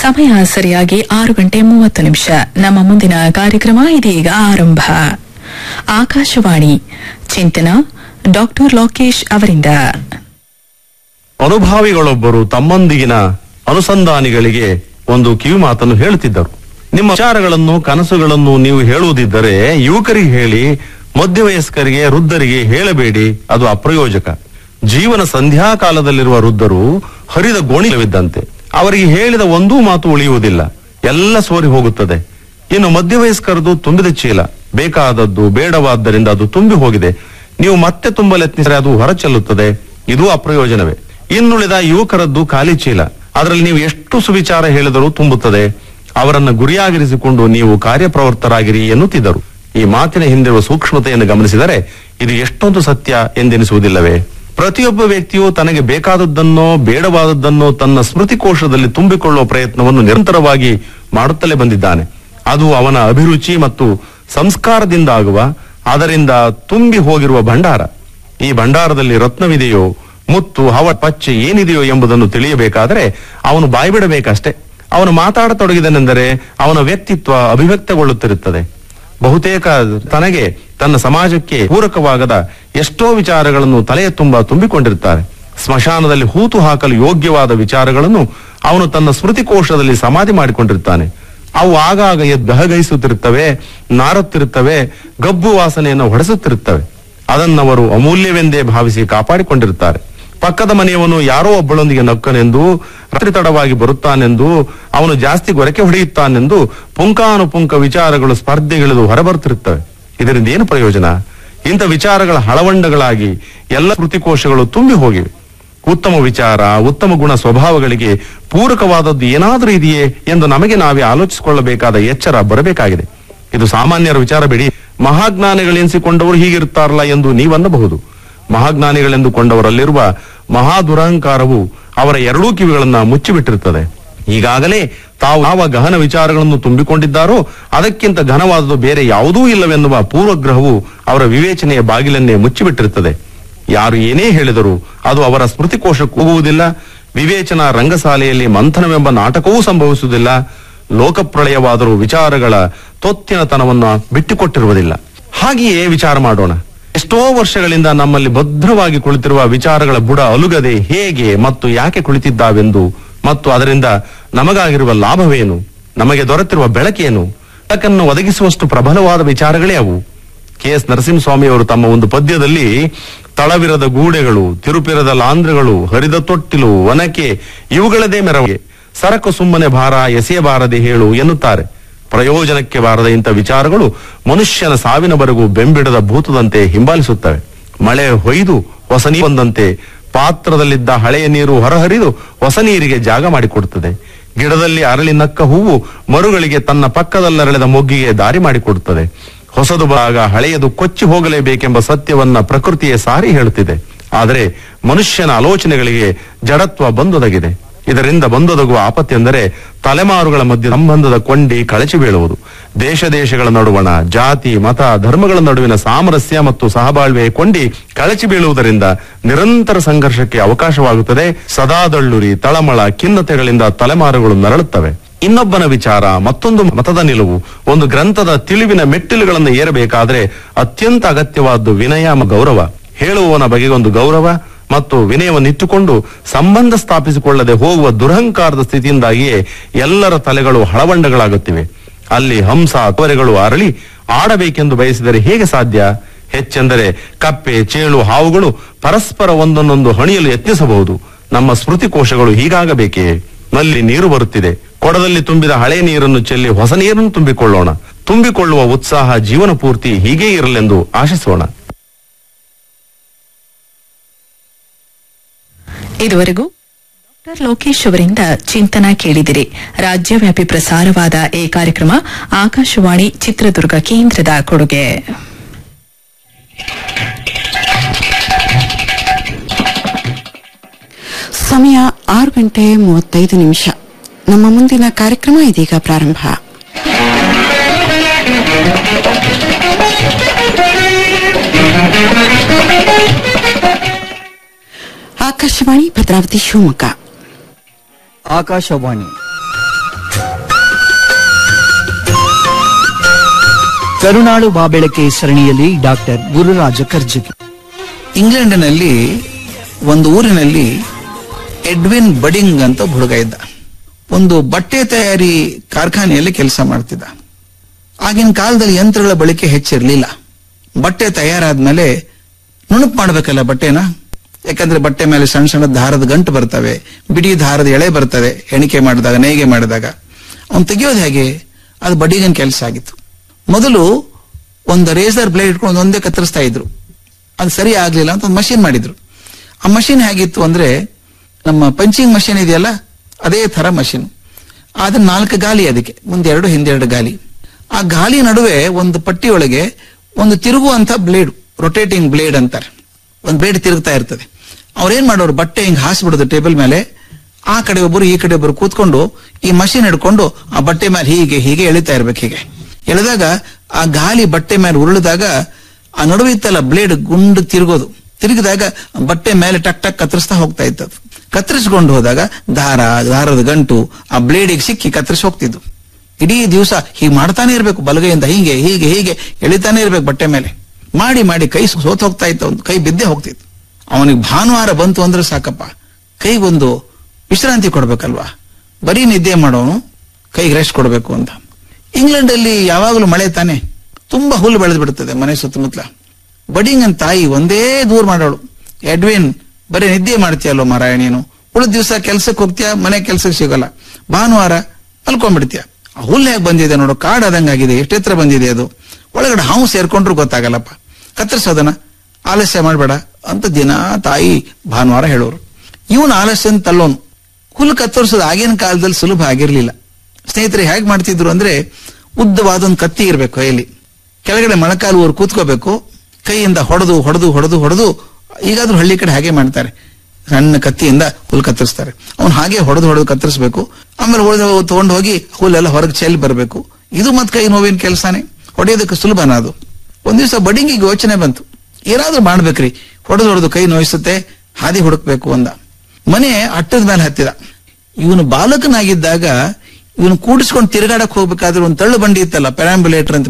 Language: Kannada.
ಸಮಯ ಸರಿಯಾಗಿ ಆರು ಗಂಟೆ ಮೂವತ್ತು ನಿಮಿಷ ನಮ್ಮ ಮುಂದಿನ ಕಾರ್ಯಕ್ರಮ ಇದೀಗ ಆರಂಭ ಆಕಾಶವಾಣಿ ಚಿಂತನ ಡಾಕ್ಟರ್ ಲೋಕೇಶ್ ಅವರಿಂದ ಅನುಭಾವಿಗಳೊಬ್ಬರು ತಮ್ಮೊಂದಿಗಿನ ಅನುಸಂಧಾನಿಗಳಿಗೆ ಒಂದು ಕಿವಿ ಮಾತನ್ನು ಹೇಳುತ್ತಿದ್ದರು ನಿಮ್ಮ ವಿಚಾರಗಳನ್ನು ಕನಸುಗಳನ್ನು ನೀವು ಹೇಳುವುದಿದ್ದರೆ ಯುವಕರಿಗೆ ಹೇಳಿ ಮಧ್ಯವಯಸ್ಕರಿಗೆ ವೃದ್ಧರಿಗೆ ಹೇಳಬೇಡಿ ಅದು ಅಪ್ರಯೋಜಕ ಜೀವನ ಸಂಧ್ಯಾಕಾಲದಲ್ಲಿರುವ ವೃದ್ಧರು ಹರಿದ ಗೋಣಿಲವಿದ್ದಂತೆ ಅವರಿಗೆ ಹೇಳಿದ ಒಂದೂ ಮಾತು ಉಳಿಯುವುದಿಲ್ಲ ಎಲ್ಲ ಸೋರಿ ಹೋಗುತ್ತದೆ ಇನ್ನು ಮಧ್ಯವಯಸ್ಕರದು ತುಂಬಿದ ಚೀಲ ಬೇಕಾದದ್ದು ಬೇಡವಾದ್ದರಿಂದ ಅದು ತುಂಬಿ ಹೋಗಿದೆ ನೀವು ಮತ್ತೆ ತುಂಬಲು ಯತ್ನಿಸಿದರೆ ಅದು ಹೊರಚೆಲ್ಲುತ್ತದೆ ಇದು ಅಪ್ರಯೋಜನವೇ ಇನ್ನುಳಿದ ಯುವಕರದ್ದು ಖಾಲಿ ಚೀಲ ಅದರಲ್ಲಿ ನೀವು ಎಷ್ಟು ಸುವಿಚಾರ ಹೇಳಿದರೂ ತುಂಬುತ್ತದೆ ಅವರನ್ನ ಗುರಿಯಾಗಿರಿಸಿಕೊಂಡು ನೀವು ಕಾರ್ಯಪ್ರವೃತ್ತರಾಗಿರಿ ಎನ್ನುತ್ತಿದ್ದರು ಈ ಮಾತಿನ ಹಿಂದಿರುವ ಸೂಕ್ಷ್ಮತೆಯನ್ನು ಗಮನಿಸಿದರೆ ಇದು ಎಷ್ಟೊಂದು ಸತ್ಯ ಎಂದೆನಿಸುವುದಿಲ್ಲವೇ ಪ್ರತಿಯೊಬ್ಬ ವ್ಯಕ್ತಿಯು ತನಗೆ ಬೇಕಾದದ್ದನ್ನೋ ಬೇಡವಾದದ್ದನ್ನೋ ತನ್ನ ಸ್ಮೃತಿ ಕೋಶದಲ್ಲಿ ತುಂಬಿಕೊಳ್ಳುವ ಪ್ರಯತ್ನವನ್ನು ನಿರಂತರವಾಗಿ ಮಾಡುತ್ತಲೇ ಬಂದಿದ್ದಾನೆ ಅದು ಅವನ ಅಭಿರುಚಿ ಮತ್ತು ಸಂಸ್ಕಾರದಿಂದ ಆಗುವ ಅದರಿಂದ ತುಂಬಿ ಹೋಗಿರುವ ಭಂಡಾರ ಈ ಭಂಡಾರದಲ್ಲಿ ರತ್ನವಿದೆಯೋ ಮುತ್ತು ಹವ ಪಚ್ಚೆ ಏನಿದೆಯೋ ಎಂಬುದನ್ನು ತಿಳಿಯಬೇಕಾದರೆ ಅವನು ಬಾಯ್ಬಿಡಬೇಕಷ್ಟೇ ಅವನು ಮಾತಾಡತೊಡಗಿದನೆಂದರೆ ಅವನ ವ್ಯಕ್ತಿತ್ವ ಅಭಿವ್ಯಕ್ತಗೊಳ್ಳುತ್ತಿರುತ್ತದೆ ಬಹುತೇಕ ತನಗೆ ತನ್ನ ಸಮಾಜಕ್ಕೆ ಪೂರಕವಾಗದ ಎಷ್ಟೋ ವಿಚಾರಗಳನ್ನು ತಲೆಯ ತುಂಬ ತುಂಬಿಕೊಂಡಿರುತ್ತಾರೆ ಸ್ಮಶಾನದಲ್ಲಿ ಹೂತು ಹಾಕಲು ಯೋಗ್ಯವಾದ ವಿಚಾರಗಳನ್ನು ಅವನು ತನ್ನ ಸ್ಮೃತಿಕೋಶದಲ್ಲಿ ಸಮಾಧಿ ಮಾಡಿಕೊಂಡಿರ್ತಾನೆ ಅವು ಆಗಾಗ ಎದ್ದು ಗಹಗಹಿಸುತ್ತಿರುತ್ತವೆ ನಾರುತ್ತಿರುತ್ತವೆ ಗಬ್ಬು ವಾಸನೆಯನ್ನು ಹೊಡೆಸುತ್ತಿರುತ್ತವೆ ಅದನ್ನವರು ಅಮೂಲ್ಯವೆಂದೇ ಭಾವಿಸಿ ಕಾಪಾಡಿಕೊಂಡಿರುತ್ತಾರೆ ಪಕ್ಕದ ಮನೆಯವನು ಯಾರೋ ಒಬ್ಬಳೊಂದಿಗೆ ನಕ್ಕನೆಂದು ರಾತ್ರಿ ತಡವಾಗಿ ಬರುತ್ತಾನೆಂದು ಅವನು ಜಾಸ್ತಿ ಗೊರಕೆ ಹೊಡೆಯುತ್ತಾನೆಂದು ಪುಂಕಾನುಪುಂಕ ವಿಚಾರಗಳು ಸ್ಪರ್ಧೆಗಿಳಿದು ಹೊರಬರುತ್ತಿರುತ್ತವೆ ಇದರಿಂದ ಏನು ಪ್ರಯೋಜನ ಇಂಥ ವಿಚಾರಗಳ ಹಳವಂಡಗಳಾಗಿ ಎಲ್ಲ ಕೃತಿಕೋಶಗಳು ತುಂಬಿ ಹೋಗಿವೆ ಉತ್ತಮ ವಿಚಾರ ಉತ್ತಮ ಗುಣ ಸ್ವಭಾವಗಳಿಗೆ ಪೂರಕವಾದದ್ದು ಏನಾದರೂ ಇದೆಯೇ ಎಂದು ನಮಗೆ ನಾವೇ ಆಲೋಚಿಸಿಕೊಳ್ಳಬೇಕಾದ ಎಚ್ಚರ ಬರಬೇಕಾಗಿದೆ ಇದು ಸಾಮಾನ್ಯರ ವಿಚಾರ ಬಿಡಿ ಮಹಾಜ್ಞಾನಿಗಳೆನಿಸಿಕೊಂಡವರು ಹೀಗಿರುತ್ತಾರಲ್ಲ ಎಂದು ನೀವನ್ನಬಹುದು ಮಹಾಜ್ಞಾನಿಗಳೆಂದುಕೊಂಡವರಲ್ಲಿರುವ ಮಹಾ ದುರಹಂಕಾರವು ಅವರ ಎರಡೂ ಕಿವಿಗಳನ್ನ ಮುಚ್ಚಿಬಿಟ್ಟಿರುತ್ತದೆ ಈಗಾಗಲೇ ತಾವು ಯಾವ ಗಹನ ವಿಚಾರಗಳನ್ನು ತುಂಬಿಕೊಂಡಿದ್ದಾರೋ ಅದಕ್ಕಿಂತ ಘನವಾದುದು ಬೇರೆ ಯಾವುದೂ ಇಲ್ಲವೆನ್ನುವ ಪೂರ್ವಗ್ರಹವು ಅವರ ವಿವೇಚನೆಯ ಬಾಗಿಲನ್ನೇ ಮುಚ್ಚಿಬಿಟ್ಟಿರುತ್ತದೆ ಯಾರು ಏನೇ ಹೇಳಿದರೂ ಅದು ಅವರ ಸ್ಮೃತಿಕೋಶಕ್ಕೆ ಹೋಗುವುದಿಲ್ಲ ವಿವೇಚನಾ ರಂಗಶಾಲೆಯಲ್ಲಿ ಮಂಥನವೆಂಬ ನಾಟಕವೂ ಸಂಭವಿಸುವುದಿಲ್ಲ ಲೋಕಪ್ರಳಯವಾದರೂ ವಿಚಾರಗಳ ತೊತ್ತಿನತನವನ್ನ ಬಿಟ್ಟುಕೊಟ್ಟಿರುವುದಿಲ್ಲ ಹಾಗೆಯೇ ವಿಚಾರ ಮಾಡೋಣ ಎಷ್ಟೋ ವರ್ಷಗಳಿಂದ ನಮ್ಮಲ್ಲಿ ಭದ್ರವಾಗಿ ಕುಳಿತಿರುವ ವಿಚಾರಗಳ ಬುಡ ಅಲುಗದೆ ಹೇಗೆ ಮತ್ತು ಯಾಕೆ ಕುಳಿತಿದ್ದಾವೆಂದು ಮತ್ತು ಅದರಿಂದ ನಮಗಾಗಿರುವ ಲಾಭವೇನು ನಮಗೆ ದೊರೆತಿರುವ ಬೆಳಕೇನು ಬೆಳಕನ್ನು ಒದಗಿಸುವಷ್ಟು ಪ್ರಬಲವಾದ ವಿಚಾರಗಳೇ ಅವು ಕೆ ಎಸ್ ನರಸಿಂಹಸ್ವಾಮಿ ಅವರು ತಮ್ಮ ಒಂದು ಪದ್ಯದಲ್ಲಿ ತಳವಿರದ ಗೂಡೆಗಳು ತಿರುಪಿರದ ಲಾಂಧ್ರಗಳು ಹರಿದ ತೊಟ್ಟಿಲು ಒನಕೆ ಇವುಗಳದೇ ಮೆರವಣಿಗೆ ಸರಕು ಸುಮ್ಮನೆ ಭಾರ ಎಸೆಯಬಾರದೆ ಹೇಳು ಎನ್ನುತ್ತಾರೆ ಪ್ರಯೋಜನಕ್ಕೆ ಬಾರದ ಇಂಥ ವಿಚಾರಗಳು ಮನುಷ್ಯನ ಸಾವಿನವರೆಗೂ ಬೆಂಬಿಡದ ಭೂತದಂತೆ ಹಿಂಬಾಲಿಸುತ್ತವೆ ಮಳೆ ಹೊಯ್ದು ಹೊಸ ನೀರು ಬಂದಂತೆ ಪಾತ್ರದಲ್ಲಿದ್ದ ಹಳೆಯ ನೀರು ಹೊರಹರಿದು ಹೊಸ ನೀರಿಗೆ ಜಾಗ ಮಾಡಿಕೊಡುತ್ತದೆ ಗಿಡದಲ್ಲಿ ಅರಳಿ ನಕ್ಕ ಹೂವು ಮರುಗಳಿಗೆ ತನ್ನ ಪಕ್ಕದಲ್ಲರಳಿದ ಮೊಗ್ಗಿಗೆ ದಾರಿ ಮಾಡಿಕೊಡುತ್ತದೆ ಹೊಸದು ಭಾಗ ಹಳೆಯದು ಕೊಚ್ಚಿ ಹೋಗಲೇಬೇಕೆಂಬ ಸತ್ಯವನ್ನ ಪ್ರಕೃತಿಯೇ ಸಾರಿ ಹೇಳುತ್ತಿದೆ ಆದರೆ ಮನುಷ್ಯನ ಆಲೋಚನೆಗಳಿಗೆ ಜಡತ್ವ ಬಂದೊದಗಿದೆ ಇದರಿಂದ ಬಂದೊದಗುವ ಆಪತ್ತೆಂದರೆ ತಲೆಮಾರುಗಳ ಮಧ್ಯೆ ಸಂಬಂಧದ ಕೊಂಡಿ ಕಳಚಿ ಬೀಳುವುದು ದೇಶ ದೇಶಗಳ ನಡುವಣ ಜಾತಿ ಮತ ಧರ್ಮಗಳ ನಡುವಿನ ಸಾಮರಸ್ಯ ಮತ್ತು ಸಹಬಾಳ್ವೆಯ ಕೊಂಡಿ ಕಳಚಿ ಬೀಳುವುದರಿಂದ ನಿರಂತರ ಸಂಘರ್ಷಕ್ಕೆ ಅವಕಾಶವಾಗುತ್ತದೆ ಸದಾದಳ್ಳುರಿ ತಳಮಳ ಖಿನ್ನತೆಗಳಿಂದ ತಲೆಮಾರುಗಳು ನರಳುತ್ತವೆ ಇನ್ನೊಬ್ಬನ ವಿಚಾರ ಮತ್ತೊಂದು ಮತದ ನಿಲುವು ಒಂದು ಗ್ರಂಥದ ತಿಳಿವಿನ ಮೆಟ್ಟಿಲುಗಳನ್ನು ಏರಬೇಕಾದ್ರೆ ಅತ್ಯಂತ ಅಗತ್ಯವಾದ್ದು ವಿನಯ ಮತ್ತು ಗೌರವ ಹೇಳುವವನ ಬಗೆಗೆ ಒಂದು ಗೌರವ ಮತ್ತು ವಿನಯವನ್ನಿಟ್ಟುಕೊಂಡು ಸಂಬಂಧ ಸ್ಥಾಪಿಸಿಕೊಳ್ಳದೆ ಹೋಗುವ ದುರಹಂಕಾರದ ಸ್ಥಿತಿಯಿಂದಾಗಿಯೇ ಎಲ್ಲರ ತಲೆಗಳು ಹಳವಂಡಗಳಾಗುತ್ತಿವೆ ಅಲ್ಲಿ ಹಂಸ ತೊರೆಗಳು ಅರಳಿ ಆಡಬೇಕೆಂದು ಬಯಸಿದರೆ ಹೇಗೆ ಸಾಧ್ಯ ಹೆಚ್ಚೆಂದರೆ ಕಪ್ಪೆ ಚೇಳು ಹಾವುಗಳು ಪರಸ್ಪರ ಒಂದನ್ನೊಂದು ಹಣಿಯಲು ಯತ್ನಿಸಬಹುದು ನಮ್ಮ ಸ್ಮೃತಿ ಕೋಶಗಳು ಹೀಗಾಗಬೇಕೇ ನಲ್ಲಿ ನೀರು ಬರುತ್ತಿದೆ ಕೊಡದಲ್ಲಿ ತುಂಬಿದ ಹಳೆ ನೀರನ್ನು ಚೆಲ್ಲಿ ಹೊಸ ನೀರನ್ನು ತುಂಬಿಕೊಳ್ಳೋಣ ತುಂಬಿಕೊಳ್ಳುವ ಉತ್ಸಾಹ ಜೀವನ ಪೂರ್ತಿ ಹೀಗೇ ಇರಲೆಂದು ಆಶಿಸೋಣ ಇದುವರೆಗೂ ಡಾಕ್ಟರ್ ಲೋಕೇಶ್ ಅವರಿಂದ ಚಿಂತನ ಕೇಳಿದಿರಿ ರಾಜ್ಯವ್ಯಾಪಿ ಪ್ರಸಾರವಾದ ಈ ಕಾರ್ಯಕ್ರಮ ಆಕಾಶವಾಣಿ ಚಿತ್ರದುರ್ಗ ಕೇಂದ್ರದ ಕೊಡುಗೆ ಸಮಯ ಆರು ಗಂಟೆ ಮೂವತ್ತೈದು ನಿಮಿಷ ನಮ್ಮ ಮುಂದಿನ ಕಾರ್ಯಕ್ರಮ ಇದೀಗ ಪ್ರಾರಂಭ ಆಕಾಶವಾಣಿ ಭದ್ರಾವತಿ ಶಿವಮೊಗ್ಗ ಆಕಾಶವಾಣಿ ಕರುಣಾಳು ಬಾಬೆಳಕೆ ಸರಣಿಯಲ್ಲಿ ಡಾಕ್ಟರ್ ಗುರುರಾಜ ಕರ್ಜಗಿ ಇಂಗ್ಲೆಂಡಿನಲ್ಲಿ ಒಂದು ಊರಿನಲ್ಲಿ ಎಡ್ವಿನ್ ಬಡಿಂಗ್ ಅಂತ ಒಬ್ಬ ಹುಡುಗ ಇದ್ದ ಒಂದು ಬಟ್ಟೆ ತಯಾರಿ ಕಾರ್ಖಾನೆಯಲ್ಲಿ ಕೆಲಸ ಮಾಡ್ತಿದ್ದ ಆಗಿನ ಕಾಲದಲ್ಲಿ ಯಂತ್ರಗಳ ಬಳಕೆ ಹೆಚ್ಚಿರಲಿಲ್ಲ ಬಟ್ಟೆ ತಯಾರಾದ್ಮೇಲೆ ನುಣುಪ್ ಮಾಡ್ಬೇಕಲ್ಲ ಬಟ್ಟೆನ ಯಾಕಂದ್ರೆ ಬಟ್ಟೆ ಮೇಲೆ ಸಣ್ಣ ಸಣ್ಣ ದಾರದ ಗಂಟು ಬರ್ತವೆ ಬಿಡಿ ದಾರದ ಎಳೆ ಬರ್ತವೆ ಎಣಿಕೆ ಮಾಡಿದಾಗ ನೇಯ್ಗೆ ಮಾಡಿದಾಗ ಅವ್ನು ತೆಗಿಯೋದು ಹೇಗೆ ಅದು ಬಡಿಗನ್ ಕೆಲಸ ಆಗಿತ್ತು ಮೊದಲು ಒಂದು ರೇಸರ್ ಬ್ಲೇಡ್ ಇಟ್ಕೊಂಡು ಒಂದೇ ಕತ್ತರಿಸ್ತಾ ಇದ್ರು ಅದು ಸರಿ ಆಗ್ಲಿಲ್ಲ ಅಂತ ಒಂದು ಮಷಿನ್ ಮಾಡಿದ್ರು ಆ ಮಷಿನ್ ಹೇಗಿತ್ತು ಅಂದ್ರೆ ನಮ್ಮ ಪಂಚಿಂಗ್ ಮಷಿನ್ ಇದೆಯಲ್ಲ ಅದೇ ತರ ಮಷಿನ್ ಆದ್ರೆ ನಾಲ್ಕು ಗಾಲಿ ಅದಕ್ಕೆ ಮುಂದೆರಡು ಹಿಂದೆರಡು ಗಾಲಿ ಆ ಗಾಲಿ ನಡುವೆ ಒಂದು ಪಟ್ಟಿಯೊಳಗೆ ಒಂದು ತಿರುಗುವಂತ ಬ್ಲೇಡ್ ರೊಟೇಟಿಂಗ್ ಬ್ಲೇಡ್ ಅಂತಾರೆ ಒಂದು ಬ್ಲೇಡ್ ತಿರುಗ್ತಾ ಇರ್ತದೆ ಅವ್ರೇನ್ ಮಾಡೋರು ಬಟ್ಟೆ ಹಿಂಗ್ ಹಾಸ್ಬಿಡೋದು ಟೇಬಲ್ ಮೇಲೆ ಆ ಕಡೆ ಒಬ್ಬರು ಈ ಕಡೆ ಒಬ್ಬರು ಕೂತ್ಕೊಂಡು ಈ ಮಷಿನ್ ಹಿಡ್ಕೊಂಡು ಆ ಬಟ್ಟೆ ಮೇಲೆ ಹೀಗೆ ಹೀಗೆ ಎಳಿತಾ ಇರ್ಬೇಕು ಹೀಗೆ ಎಳೆದಾಗ ಆ ಗಾಲಿ ಬಟ್ಟೆ ಮೇಲೆ ಉರುಳಿದಾಗ ಆ ನಡುವೆ ಇತ್ತಲ್ಲ ಬ್ಲೇಡ್ ಗುಂಡು ತಿರುಗೋದು ತಿರುಗಿದಾಗ ಬಟ್ಟೆ ಮೇಲೆ ಟಕ್ ಟಕ್ ಕತ್ತರಿಸ್ತಾ ಹೋಗ್ತಾ ಇತ್ತು ಅದು. ಕತ್ತರಿಸ್ಕೊಂಡು ಹೋದಾಗ ದಾರ ದಾರದ ಗಂಟು ಆ ಬ್ಲೇಡಿಗೆ ಸಿಕ್ಕಿ ಕತ್ತರಿಸಿ ಹೋಗ್ತಿದ್ದು ಇಡೀ ದಿವಸ ಹೀಗೆ ಮಾಡ್ತಾನೆ ಇರ್ಬೇಕು ಬಲಗೈಯಿಂದ ಹೀಗೆ ಹೀಗೆ ಹೀಗೆ ಎಳಿತಾನೆ ಇರ್ಬೇಕು ಬಟ್ಟೆ ಮೇಲೆ ಮಾಡಿ ಮಾಡಿ ಕೈ ಸೋತ್ ಹೋಗ್ತಾ ಇತ್ತು ಒಂದು ಕೈ ಬಿದ್ದೇ ಹೋಗ್ತಿತ್ತು ಅವನಿಗೆ ಭಾನುವಾರ ಬಂತು ಅಂದ್ರೆ ಸಾಕಪ್ಪ ಕೈಗೊಂದು ವಿಶ್ರಾಂತಿ ಕೊಡ್ಬೇಕಲ್ವಾ ಬರೀ ನಿದ್ದೆ ಮಾಡೋನು ಕೈಗೆ ರೆಸ್ಟ್ ಕೊಡಬೇಕು ಅಂತ ಇಂಗ್ಲೆಂಡ್ ಅಲ್ಲಿ ಯಾವಾಗಲೂ ಮಳೆ ತಾನೆ ತುಂಬಾ ಹುಲ್ಲು ಬೆಳೆದು ಬಿಡುತ್ತದೆ ಮನೆ ಸುತ್ತಮುತ್ತಲ ಬಡಿಂಗ್ ಅಂತ ತಾಯಿ ಒಂದೇ ದೂರ ಮಾಡೋಳು ಎಡ್ವಿನ್ ಬರೀ ನಿದ್ದೆ ಮಾಡ್ತೀಯಲ್ಲೋ ಮಾರಾಯ ನೀನು ಉಳಿದ ದಿವಸ ಕೆಲ್ಸಕ್ಕೆ ಹೋಗ್ತೀಯ ಮನೆ ಕೆಲ್ಸಕ್ಕೆ ಸಿಗಲ್ಲ ಭಾನುವಾರ ಮಲ್ಕೊಂಡ್ಬಿಡ್ತೀಯ ಆ ಹುಲ್ಲು ಹೇಗೆ ಬಂದಿದೆ ನೋಡು ಕಾಡ್ ಆದಂಗಾಗಿದೆ ಎಷ್ಟೆತ್ರ ಬಂದಿದೆ ಅದು ಒಳಗಡೆ ಹಾವು ಸೇರ್ಕೊಂಡ್ರು ಗೊತ್ತಾಗಲ್ಲಪ್ಪ ಕತ್ತರಿಸೋದನ್ನ ಆಲಸ್ಯ ಮಾಡಬೇಡ ಅಂತ ದಿನ ತಾಯಿ ಭಾನುವಾರ ಹೇಳೋರು ಇವನು ಆಲಸ್ಯ ಅಂತ ತಲ್ಲೋನು ಹುಲ್ಲು ಕತ್ತರಿಸೋದು ಆಗಿನ ಕಾಲದಲ್ಲಿ ಸುಲಭ ಆಗಿರ್ಲಿಲ್ಲ ಸ್ನೇಹಿತರೆ ಹೇಗೆ ಮಾಡ್ತಿದ್ರು ಅಂದ್ರೆ ಉದ್ದವಾದ ಒಂದು ಕತ್ತಿ ಇರಬೇಕು ಕೈಯಲ್ಲಿ ಕೆಳಗಡೆ ಮೊಳಕಾಲು ಊರು ಕೂತ್ಕೋಬೇಕು ಕೈಯಿಂದ ಹೊಡೆದು ಹೊಡೆದು ಹೊಡೆದು ಹೊಡೆದು ಈಗಾದ್ರೂ ಹಳ್ಳಿ ಕಡೆ ಹಾಗೆ ಮಾಡ್ತಾರೆ ಸಣ್ಣ ಕತ್ತಿಯಿಂದ ಹುಲ್ ಕತ್ತರಿಸ್ತಾರೆ ಅವ್ನು ಹಾಗೆ ಹೊಡೆದು ಹೊಡೆದು ಕತ್ತರಿಸ್ಬೇಕು ಆಮೇಲೆ ಉಳಿದ ತಗೊಂಡು ಹೋಗಿ ಹುಲ್ಲೆಲ್ಲ ಹೊರಗೆ ಚೆಲ್ಲಿ ಬರಬೇಕು ಇದು ಮತ್ ಕೈ ನೋವಿನ ಕೆಲಸನೇ ಹೊಡೆಯೋದಕ್ಕೆ ಸುಲಭನ ಅದು ಒಂದ್ ದಿವಸ ಬಡಿಂಗಿಗೆ ಯೋಚನೆ ಬಂತು ಏನಾದ್ರೂ ಮಾಡ್ಬೇಕ್ರಿ ಹೊಡೆದು ಹೊಡೆದು ಕೈ ನೋಯಿಸುತ್ತೆ ಹಾದಿ ಹುಡುಕ್ಬೇಕು ಅಂದ ಮನೆ ಅಟ್ಟದ ಮೇಲೆ ಹತ್ತಿದ ಇವನು ಬಾಲಕನಾಗಿದ್ದಾಗ ಇವನು ಕೂಡಿಸ್ಕೊಂಡು ತಿರುಗಾಡಕ್ ಹೋಗ್ಬೇಕಾದ್ರೆ ಒಂದು ತಳ್ಳು ಬಂಡಿ ಇತ್ತಲ್ಲ ಪೆರಾಂಬುಲೇಟರ್ ಅಂತ